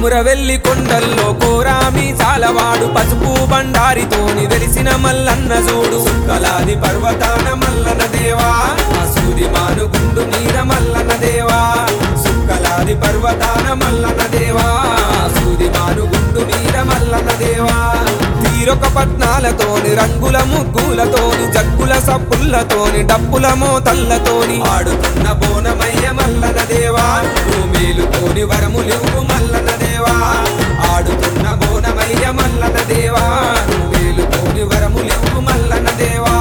కొమురవెల్లి కొండల్లో కోరామి చాలవాడు పసుపు బండారితోని వెలిసిన మల్లన్న చూడు సుక్కలాది పర్వతాన మల్లన్న దేవా ఆ సూది మానుగుండు నీర మల్లన్న దేవా సుక్కలాది పర్వతాన మల్లన్న దేవా ఆ సూది మానుగుండు నీర మల్లన్న దేవా తీరొక పట్నాలతోని రంగుల ముగ్గులతోని జగ్గుల సప్పులతోని డప్పుల మోతల్లతోని ఆడుతున్న బోనమయ్య మల్లన దేవా మేలుతోని వరములివ్వు మల్లన దేవా ఆడుతున్న బోనమయ్య మల్లన దేవా మేలుతోని వరములివ్వు మల్లన దేవా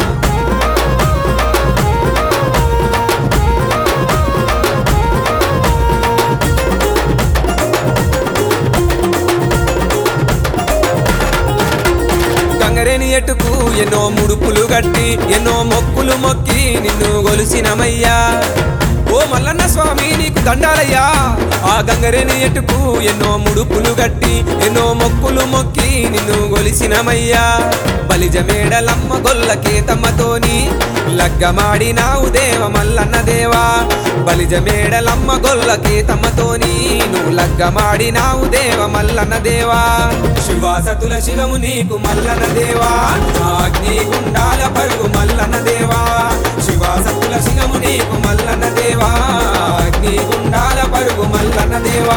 గంగరేని ఎటుకు ఎన్నో ముడుపులు గట్టి ఎన్నో మొక్కులు మొక్కి నిన్ను గొలుసినమయ్యా ఓ మల్లన్న స్వామి నీకు దండాలయ్యా ఆ గంగరేని ఎటుకు ఎన్నో ముడుపులు గట్టి ఎన్నో మొక్కులు మొక్కి నిన్ను గొలిసినమయ్యా బలిజ మేడలమ్మ గొల్ల కేతమ్మతోని లగ్గమాడినావు దేవ మల్లన్న దేవా బలిజ మేడలమ్మ గొల్ల కేతమ్మతోని నువ్వు లగ్గమాడినావు దేవ మల్లన్న దేవా శివాసతుల శివము నీకు మల్లన దేవా అగ్ని గుండాల పరుగు మల్లన దేవా శివాసతుల శివము నీకు మల్లన దేవా అగ్ని గుండాల పరుగు మల్లన దేవా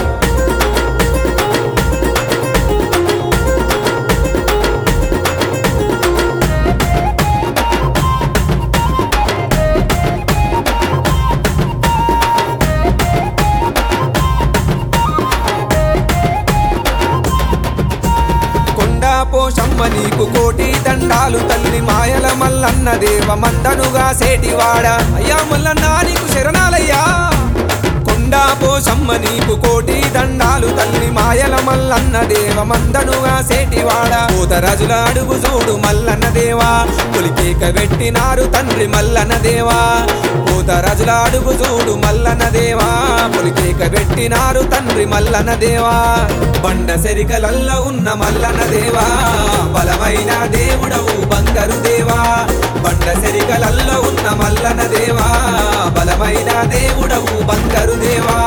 కొండా పోషమ్మ నీకు కోటి దండాలు తల్లి మాయల మల్లన్న దేవ మందనుగా సేటివాడ అయ్యా మల్లన్న నీకు శరణాలయ్యా కొండా పోషమ్మ నీకు కోటి దండాలు తల్లి మాయల మల్లన్న దేవ మందనుగా సేటివాడ పూతరాజుల అడుగు చూడు మల్లన్న దేవా పులికేక పెట్టినారు తండ్రి మల్లన్న దేవా పూతరాజుల అడుగు చూడు మల్లన్న దేవా పులికేక పెట్టినారు తండ్రి మల్లన్న దేవా బండ సెరికలల్ల ఉన్న మల్లన్న దేవా బలమైన దేవుడవు బంగారు దేవా బండ సెరికలల్ల ఉన్న మల్లన్న దేవా బలమైన దేవుడవు బంగారు దేవా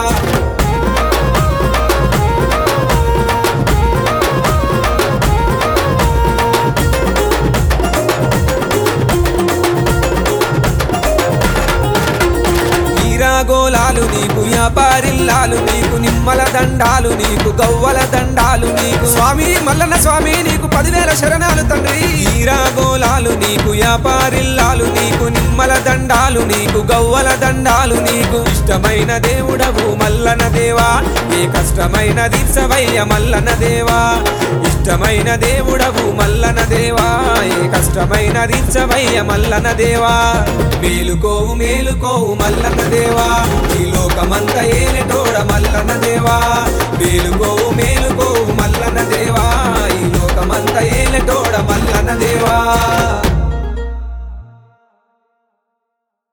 వీరాగోలాలు నీకు వ్యాపారిల్లాలు నీకు నిమ్మల దండాలు నీకు గవ్వల దండాలు నీకు స్వామి మల్లన్న స్వామి నీకు పదివేల శరణాలు తండ్రి వీరాగోలాలు నీకు వ్యాపారిల్లాలు నీకు నిమ్మల దండాలు నీకు గవ్వల దండాలు నీకు ఇష్టమైన దేవుడవు మల్లన దేవా ఏ కష్టమైన దీర్సవయ్య మల్లన దేవా ఇష్టమైన దేవుడవు మల్లన దేవా ఏ కష్టమైన దీర్చవయ్య మల్లన దేవా మేలుకోవు మేలుకోవు మల్లన దేవా ఈ లోకమంత ఏలెటో